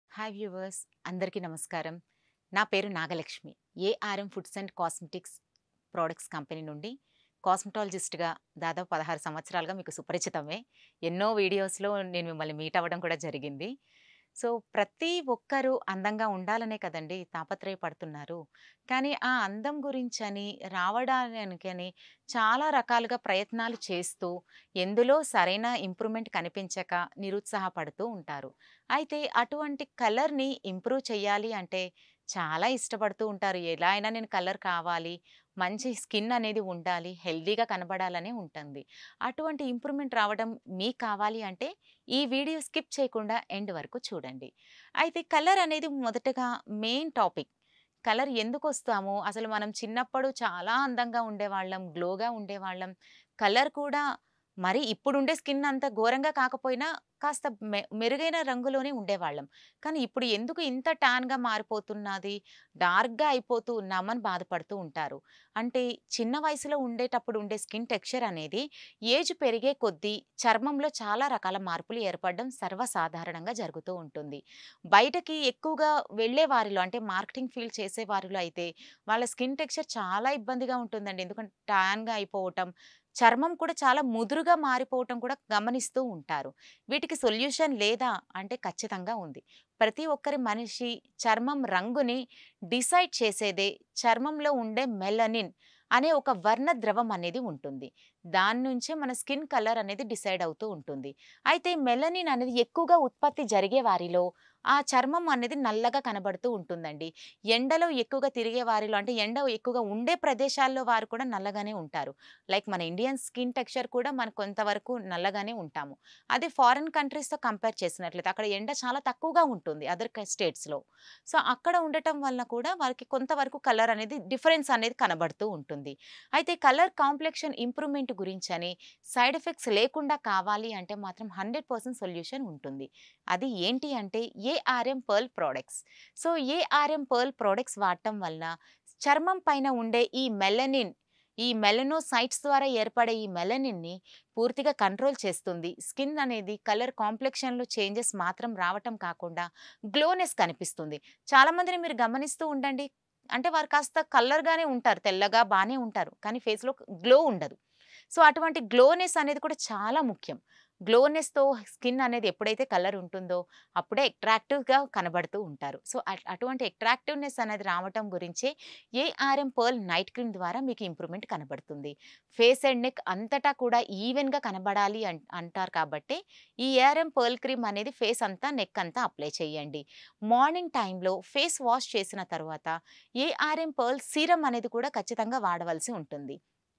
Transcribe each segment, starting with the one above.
hi viewers అందరికీ నమస్కారం నా పేరు Nagalakshmi ARM foods and cosmetics products company నుండి కాస్మెటాలజిస్ట్గా దాదాపు పదహారు సంవత్సరాలుగా మీకు సుపరిచితమే ఎన్నో వీడియోస్లో నేను మిమ్మల్ని మీట్ అవ్వడం కూడా జరిగింది సో ప్రతి ఒక్కరూ అందంగా ఉండాలనే కదండి తాపత్రయపడుతున్నారు కానీ ఆ అందం గురించని రావడానికని చాలా రకాలుగా ప్రయత్నాలు చేస్తూ ఎందులో సరైన ఇంప్రూవ్మెంట్ కనిపించక నిరుత్సాహపడుతూ ఉంటారు అయితే అటువంటి కలర్ని ఇంప్రూవ్ చేయాలి అంటే చాలా ఇష్టపడుతూ ఉంటారు ఎలా అయినా నేను కలర్ కావాలి మంచి స్కిన్ అనేది ఉండాలి హెల్దీగా కనబడాలనే ఉంటుంది అటువంటి ఇంప్రూవ్మెంట్ రావడం మీకు కావాలి అంటే ఈ వీడియో స్కిప్ చేయకుండా ఎండ్ వరకు చూడండి అయితే కలర్ అనేది మొదటగా మెయిన్ టాపిక్ కలర్ ఎందుకు వస్తామో అసలు మనం చిన్నప్పుడు చాలా అందంగా ఉండేవాళ్ళం గ్లోగా ఉండేవాళ్ళం కలర్ కూడా మరి ఇప్పుడుండే స్కిన్ అంత ఘోరంగా కాకపోయినా కాస్త మె మెరుగైన రంగులోనే ఉండేవాళ్ళం కానీ ఇప్పుడు ఎందుకు ఇంత టాన్గా మారిపోతున్నది డార్క్గా అయిపోతూ ఉన్నామని బాధపడుతూ ఉంటారు అంటే చిన్న వయసులో ఉండేటప్పుడు ఉండే స్కిన్ టెక్స్చర్ అనేది ఏజ్ పెరిగే కొద్దీ చర్మంలో చాలా రకాల మార్పులు ఏర్పడడం సర్వసాధారణంగా జరుగుతూ ఉంటుంది బయటకి ఎక్కువగా వెళ్ళే వారిలో అంటే మార్కెటింగ్ ఫీల్డ్ చేసే వారిలో అయితే వాళ్ళ స్కిన్ టెక్స్చర్ చాలా ఇబ్బందిగా ఉంటుందండి ఎందుకంటే టాన్గా అయిపోవటం చర్మం కూడా చాలా ముదురుగా మారిపోవటం కూడా గమనిస్తూ ఉంటారు వీటికి సొల్యూషన్ లేదా అంటే ఖచ్చితంగా ఉంది ప్రతి ఒక్కరి మనిషి చర్మం రంగుని డిసైడ్ చేసేదే చర్మంలో ఉండే మెలనిన్ అనే ఒక వర్ణ ద్రవం అనేది ఉంటుంది దాని నుంచే మన స్కిన్ కలర్ అనేది డిసైడ్ అవుతూ ఉంటుంది అయితే మెలనిన్ అనేది ఎక్కువగా ఉత్పత్తి జరిగే వారిలో ఆ చర్మం అనేది నల్లగా కనబడుతూ ఉంటుందండి ఎండలో ఎక్కువగా తిరిగే వారిలో అంటే ఎండ ఎక్కువగా ఉండే ప్రదేశాల్లో వారు కూడా నల్లగానే ఉంటారు లైక్ మన ఇండియన్ స్కిన్ టెక్స్చర్ కూడా మనం కొంతవరకు నల్లగానే ఉంటాము అదే ఫారిన్ కంట్రీస్తో కంపేర్ చేసినట్లయితే అక్కడ ఎండ చాలా తక్కువగా ఉంటుంది అదర్ స్టేట్స్లో సో అక్కడ ఉండటం వల్ల కూడా వారికి కొంతవరకు కలర్ అనేది డిఫరెన్స్ అనేది కనబడుతూ ఉంటుంది అయితే కలర్ కాంప్లెక్షన్ ఇంప్రూవ్మెంట్ గురించి అని సైడ్ ఎఫెక్ట్స్ లేకుండా కావాలి అంటే మాత్రం హండ్రెడ్ పర్సెంట్ సొల్యూషన్ ఉంటుంది అది ఏంటి అంటే ARM pearl products so ARM pearl products వాడటం వల్ల చర్మం పైన ఉండే ఈ మెలనిన్ ఈ మెలనోసైట్స్ ద్వారా ఏర్పడే ఈ మెలనిన్ని పూర్తిగా కంట్రోల్ చేస్తుంది స్కిన్ అనేది కలర్ కాంప్లెక్షన్లో చేంజెస్ మాత్రం రావటం కాకుండా గ్లోనెస్ కనిపిస్తుంది చాలామందిని మీరు గమనిస్తూ ఉండండి అంటే వారు కాస్త కలర్గానే ఉంటారు తెల్లగా బాగానే ఉంటారు కానీ ఫేస్లో గ్లో ఉండదు సో అటువంటి గ్లోనెస్ అనేది కూడా చాలా ముఖ్యం గ్లోనెస్తో స్కిన్ అనేది ఎప్పుడైతే కలర్ ఉంటుందో అప్పుడే అట్రాక్టివ్గా కనబడుతూ ఉంటారు సో అటువంటి అట్రాక్టివ్నెస్ అనేది రావటం గురించే ఏఆర్ఎం పర్ల్ నైట్ క్రీమ్ ద్వారా మీకు ఇంప్రూవ్మెంట్ కనబడుతుంది ఫేస్ అండ్ నెక్ అంతటా కూడా ఈవెన్గా కనబడాలి అంటారు కాబట్టి ఈ ఏఆర్ఎం పర్ల్ క్రీమ్ అనేది ఫేస్ అంతా నెక్ అంతా అప్లై చేయండి మార్నింగ్ టైంలో ఫేస్ వాష్ చేసిన తర్వాత ఏఆర్ఎం పర్ల్ సీరం అనేది కూడా ఖచ్చితంగా వాడవలసి ఉంటుంది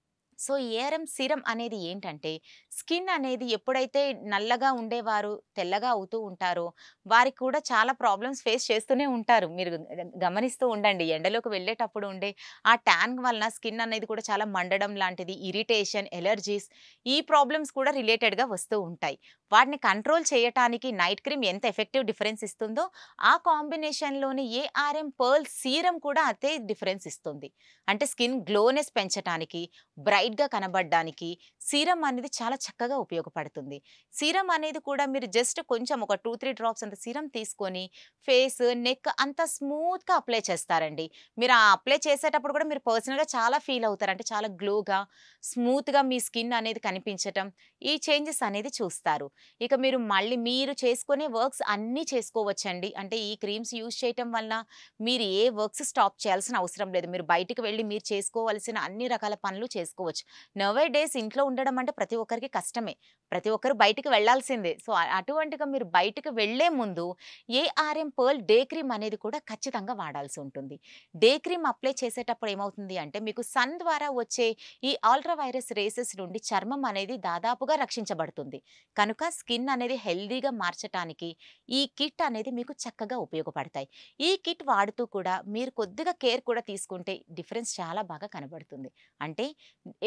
సో ఏఆర్ఎం సీరం అనేది ఏంటంటే స్కిన్ అనేది ఎప్పుడైతే నల్లగా ఉండేవారు తెల్లగా అవుతూ ఉంటారో వారికి కూడా చాలా ప్రాబ్లమ్స్ ఫేస్ చేస్తూనే ఉంటారు మీరు గమనిస్తూ ఉండండి ఎండలోకి వెళ్ళేటప్పుడు ఉండే ఆ ట్యాన్ వలన స్కిన్ అనేది కూడా చాలా మండడం లాంటిది ఇరిటేషన్ ఎలర్జీస్ ఈ ప్రాబ్లమ్స్ కూడా రిలేటెడ్గా వస్తూ ఉంటాయి వాటిని కంట్రోల్ చేయటానికి నైట్ క్రీమ్ ఎంత ఎఫెక్టివ్ డిఫరెన్స్ ఇస్తుందో ఆ కాంబినేషన్లోని ఏఆర్ఎం పర్ల్ సీరం కూడా అదే డిఫరెన్స్ ఇస్తుంది అంటే స్కిన్ గ్లోనెస్ పెంచడానికి బ్రైట్గా కనబడడానికి సీరం అనేది చాలా చక్కగా ఉపయోగపడుతుంది సీరం అనేది కూడా మీరు జస్ట్ కొంచెం ఒక టూ త్రీ డ్రాప్స్ అంత సీరం తీసుకొని ఫేస్ నెక్ అంత స్మూత్గా అప్లై చేస్తారండి మీరు ఆ అప్లై చేసేటప్పుడు కూడా మీరు పర్సనల్గా చాలా ఫీల్ అవుతారు అంటే చాలా గ్లోగా స్మూత్గా మీ స్కిన్ అనేది కనిపించటం ఈ చేంజెస్ అనేది చూస్తారు ఇక మీరు మళ్ళీ మీరు చేసుకునే వర్క్స్ అన్నీ చేసుకోవచ్చండి అంటే ఈ క్రీమ్స్ యూజ్ చేయటం వల్ల మీరు ఏ వర్క్స్ స్టాప్ చేయాల్సిన అవసరం లేదు మీరు బయటికి వెళ్ళి మీరు చేసుకోవాల్సిన అన్ని రకాల పనులు చేసుకోవచ్చు నవే డేస్ ఇంట్లో ఉండడం అంటే ప్రతి ఒక్కరికి కష్టమే ప్రతి ఒక్కరు బయటికి వెళ్ళాల్సిందే సో అటువంటిగా మీరు బయటికి వెళ్లే ముందు ఏఆర్ఎం పర్ల్ డే క్రీమ్ అనేది కూడా ఖచ్చితంగా వాడాల్సి ఉంటుంది డే క్రీమ్ అప్లై చేసేటప్పుడు ఏమవుతుంది అంటే మీకు సన్ ద్వారా వచ్చే ఈ ఆల్ట్రా వైరస్ రేసెస్ నుండి చర్మం అనేది దాదాపుగా రక్షించబడుతుంది కనుక స్కిన్ అనేది హెల్దీగా మార్చడానికి ఈ కిట్ అనేది మీకు చక్కగా ఉపయోగపడతాయి ఈ కిట్ వాడుతూ కూడా మీరు కొద్దిగా కేర్ కూడా తీసుకుంటే డిఫరెన్స్ చాలా బాగా కనబడుతుంది అంటే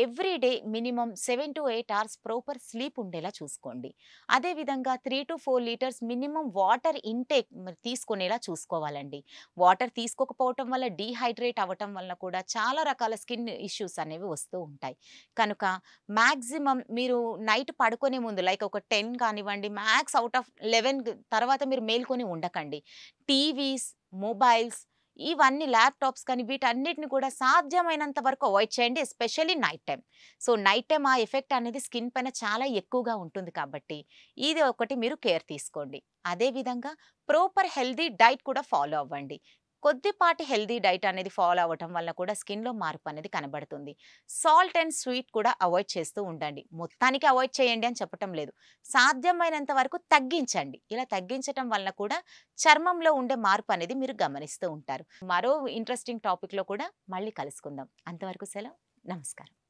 every day minimum seven to eight hours proper sleep ఉండేలా చూసుకోండి అదేవిధంగా three to four litres minimum water intake తీసుకునేలా చూసుకోవాలండి వాటర్ తీసుకోకపోవటం వల్ల డీహైడ్రేట్ అవ్వటం వల్ల కూడా చాలా రకాల స్కిన్ ఇష్యూస్ అనేవి వస్తూ ఉంటాయి కనుక మ్యాక్సిమం మీరు నైట్ పడుకునే ముందు లైక్ ఒక టెన్ కానివ్వండి మ్యాక్స్ అవుట్ ఆఫ్ లెవెన్ తర్వాత మీరు మేల్కొని ఉండకండి టీవీస్ మొబైల్స్ ఇవన్నీ ల్యాప్టాప్స్ కానీ వీటన్నిటిని కూడా సాధ్యమైనంత వరకు అవాయిడ్ చేయండి especially night time so night time ఆ ఎఫెక్ట్ అనేది స్కిన్ పైన చాలా ఎక్కువగా ఉంటుంది కాబట్టి ఇది ఒకటి మీరు కేర్ తీసుకోండి అదేవిధంగా ప్రాపర్ హెల్దీ డైట్ కూడా ఫాలో అవ్వండి కొద్దిపాటి హెల్దీ డైట్ అనేది ఫాలో అవ్వటం వల్ల కూడా స్కిన్లో మార్పు అనేది కనబడుతుంది సాల్ట్ అండ్ స్వీట్ కూడా అవాయిడ్ చేస్తూ ఉండండి మొత్తానికి అవాయిడ్ చేయండి అని చెప్పటం లేదు సాధ్యమైనంత వరకు తగ్గించండి ఇలా తగ్గించటం వల్ల కూడా చర్మంలో ఉండే మార్పు అనేది మీరు గమనిస్తూ ఉంటారు మరో ఇంట్రెస్టింగ్ టాపిక్లో కూడా మళ్ళీ కలుసుకుందాం అంతవరకు సెలవు నమస్కారం